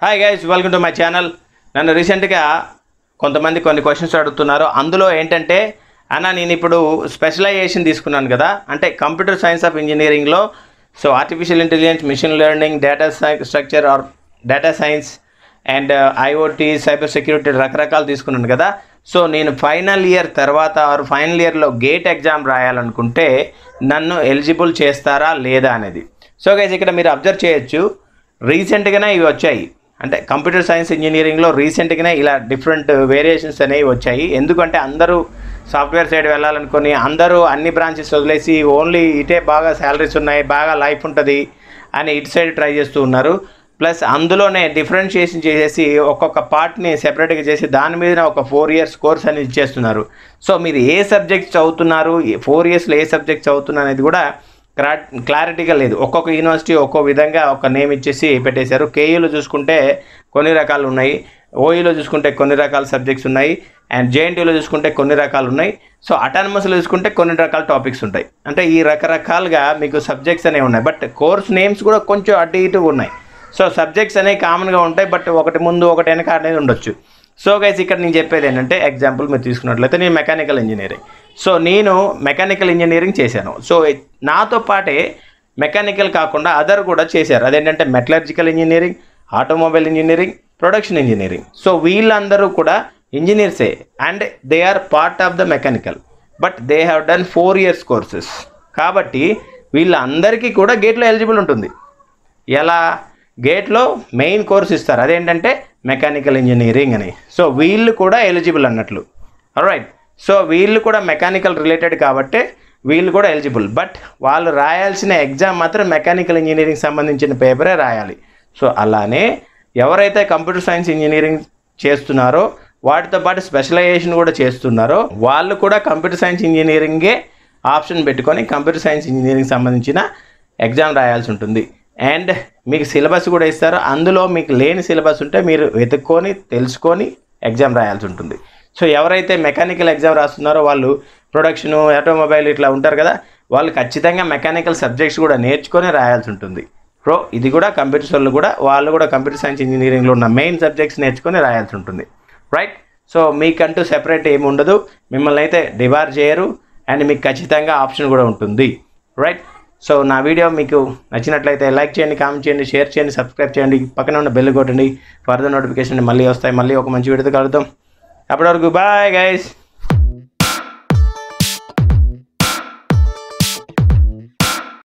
hi guys welcome to my channel నన్ను రీసెంట్గా కొంతమంది కొన్ని క్వశ్చన్స్ అడుగుతున్నారు అందులో ఏంటంటే అన్న నేను ఇప్పుడు స్పెషలైజేషన్ తీసుకున్నాను కదా అంటే కంప్యూటర్ సైన్స్ ఆఫ్ ఇంజనీరింగ్లో so artificial intelligence machine learning data structure or data science and IOT cyber security రకరకాలు తీసుకున్నాను కదా సో నేను ఫైనల్ ఇయర్ తర్వాత ఆర్ ఫైనల్ ఇయర్లో గేట్ ఎగ్జామ్ రాయాలనుకుంటే నన్ను ఎలిజిబుల్ చేస్తారా లేదా అనేది సో గైస్ ఇక్కడ మీరు అబ్జర్వ్ చేయొచ్చు రీసెంట్గానే ఇవి వచ్చాయి అంటే కంప్యూటర్ సైన్స్ ఇంజనీరింగ్లో రీసెంట్గానే ఇలా డిఫరెంట్ వేరియేషన్స్ అనేవి వచ్చాయి ఎందుకంటే అందరూ సాఫ్ట్వేర్ సైడ్ వెళ్ళాలనుకొని అందరూ అన్ని బ్రాంచెస్ వదిలేసి ఓన్లీ ఇటే బాగా శాలరీస్ ఉన్నాయి బాగా లైఫ్ ఉంటుంది అని ఇటు సైడ్ ట్రై చేస్తూ ఉన్నారు ప్లస్ అందులోనే డిఫరెన్షియేషన్ చేసేసి ఒక్కొక్క పార్ట్ని సెపరేట్గా చేసి దాని మీద ఒక ఫోర్ ఇయర్స్ కోర్స్ అనేది ఇచ్చేస్తున్నారు సో మీరు ఏ సబ్జెక్ట్ చదువుతున్నారు ఫోర్ ఇయర్స్లో ఏ సబ్జెక్ట్ చదువుతున్నారు అనేది కూడా క్లా క్లారిటీగా లేదు ఒక్కొక్క యూనివర్సిటీ ఒక్కో విధంగా ఒక నేమ్ ఇచ్చేసి పెట్టేశారు కేయూలో చూసుకుంటే కొన్ని రకాలు ఉన్నాయి ఓయూలో చూసుకుంటే కొన్ని రకాల సబ్జెక్ట్స్ ఉన్నాయి అండ్ జేఎన్టీలో చూసుకుంటే కొన్ని రకాలు ఉన్నాయి సో అటానమస్లో చూసుకుంటే కొన్ని రకాల టాపిక్స్ ఉంటాయి అంటే ఈ రకరకాలుగా మీకు సబ్జెక్ట్స్ అనేవి ఉన్నాయి బట్ కోర్స్ నేమ్స్ కూడా కొంచెం అటు ఇటు ఉన్నాయి సో సబ్జెక్ట్స్ అనేవి కామన్గా ఉంటాయి బట్ ఒకటి ముందు ఒకటి వెనక అనేది ఉండొచ్చు సో గైస్ ఇక్కడ నేను చెప్పేది ఏంటంటే ఎగ్జాంపుల్ మీరు తీసుకున్నట్లయితే నేను మెకానికల్ ఇంజనీరింగ్ సో నేను మెకానికల్ ఇంజనీరింగ్ చేశాను సో నాతో పాటే మెకానికల్ కాకుండా అదర్ కూడా చేశారు అదేంటంటే metallurgical engineering automobile engineering production engineering so వీళ్ళందరూ కూడా ఇంజనీర్సే and they are part of the mechanical but they have done four years courses కాబట్టి వీళ్ళందరికీ కూడా గేట్లో ఎలిజిబుల్ ఉంటుంది ఎలా గేట్లో మెయిన్ కోర్స్ ఇస్తారు అదేంటంటే మెకానికల్ ఇంజనీరింగ్ అని సో వీళ్ళు కూడా ఎలిజిబుల్ అన్నట్లు రైట్ సో వీళ్ళు కూడా మెకానికల్ రిలేటెడ్ కాబట్టి వీళ్ళు కూడా ఎలిజిబుల్ బట్ వాళ్ళు రాయాల్సిన ఎగ్జామ్ మాత్రం మెకానికల్ ఇంజనీరింగ్ సంబంధించిన పేపరే రాయాలి సో అలానే ఎవరైతే కంప్యూటర్ సైన్స్ ఇంజనీరింగ్ చేస్తున్నారో వాటితో పాటు స్పెషలైజేషన్ కూడా చేస్తున్నారో వాళ్ళు కూడా కంప్యూటర్ సైన్స్ ఇంజనీరింగే ఆప్షన్ పెట్టుకొని కంప్యూటర్ సైన్స్ ఇంజనీరింగ్ సంబంధించిన ఎగ్జామ్ రాయాల్సి ఉంటుంది అండ్ మీకు సిలబస్ కూడా ఇస్తారు అందులో మీకు లేని సిలబస్ ఉంటే మీరు వెతుక్కొని తెలుసుకొని ఎగ్జామ్ రాయాల్సి ఉంటుంది సో ఎవరైతే మెకానికల్ ఎగ్జామ్ రాస్తున్నారో వాళ్ళు ప్రొడక్షను ఆటోమొబైల్ ఇట్లా ఉంటారు కదా వాళ్ళు ఖచ్చితంగా మెకానికల్ సబ్జెక్ట్స్ కూడా నేర్చుకొని రాయాల్సి ఉంటుంది ప్రో ఇది కూడా కంప్యూటర్స్ వాళ్ళు కూడా వాళ్ళు కూడా కంప్యూటర్ సైన్స్ ఇంజనీరింగ్లో ఉన్న మెయిన్ సబ్జెక్ట్స్ నేర్చుకొని రాయాల్సి ఉంటుంది రైట్ సో మీకంటూ సెపరేట్ ఏమి ఉండదు మిమ్మల్ని అయితే డిబార్ చేయరు అండ్ మీకు ఖచ్చితంగా ఆప్షన్ కూడా ఉంటుంది రైట్ సో నా వీడియో మీకు నచ్చినట్లయితే లైక్ చేయండి కామెంట్ చేయండి షేర్ చేయండి సబ్స్క్రైబ్ చేయండి పక్కన ఉన్న బెల్ కొట్టండి ఫర్దర్ నోటిఫికేషన్ మళ్ళీ వస్తాయి మళ్ళీ ఒక మంచి వీడియోతో కలుద్దాం అప్పటి వరకు బాయ్ గైస్